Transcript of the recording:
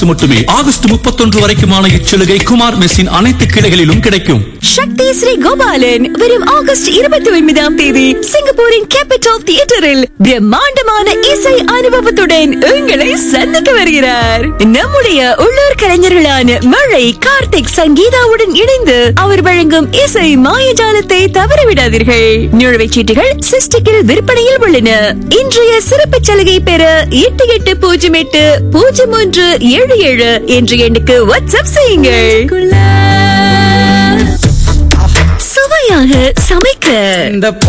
மட்டுமே ஆகஸ்ட் முப்பத்தொன்று வரைக்குமான இச்சலுகை குமார் மெஸ்ஸின் அனைத்து கிளைகளிலும் கிடைக்கும் சக்தி ஸ்ரீ கோபாலன் வரும் ஆகஸ்ட் இருபத்தி ஒன்பதாம் தேதி சிங்கப்பூரின் கேபிட்டல் தியேட்டரில் பிரம்மாண்டமான இசை அனுபவத்துடன் உங்களை சந்திக்க வருகிறார் நம்முடைய உள்ளூர் கலைஞர்களான மழை கார்த்திக் சங்கீதாவுடன் இணைந்து அவர் வழங்கும் இசை மாயஜாலத்தை தவறவிடாதீர்கள் நுழைவுச் சீட்டுகள் சிஸ்டிக்கில் விற்பனையில் உள்ளன இன்றைய சிறப்பு சலுகை பெற எட்டு எட்டு பூஜ்ஜியம் எட்டு பூஜ்ஜியம் ஒன்று ஏழு ஏழு என்ற எண்ணுக்கு வாட்ஸ்அப் செய்யுங்கள் சுவையாக சமைக்க இந்த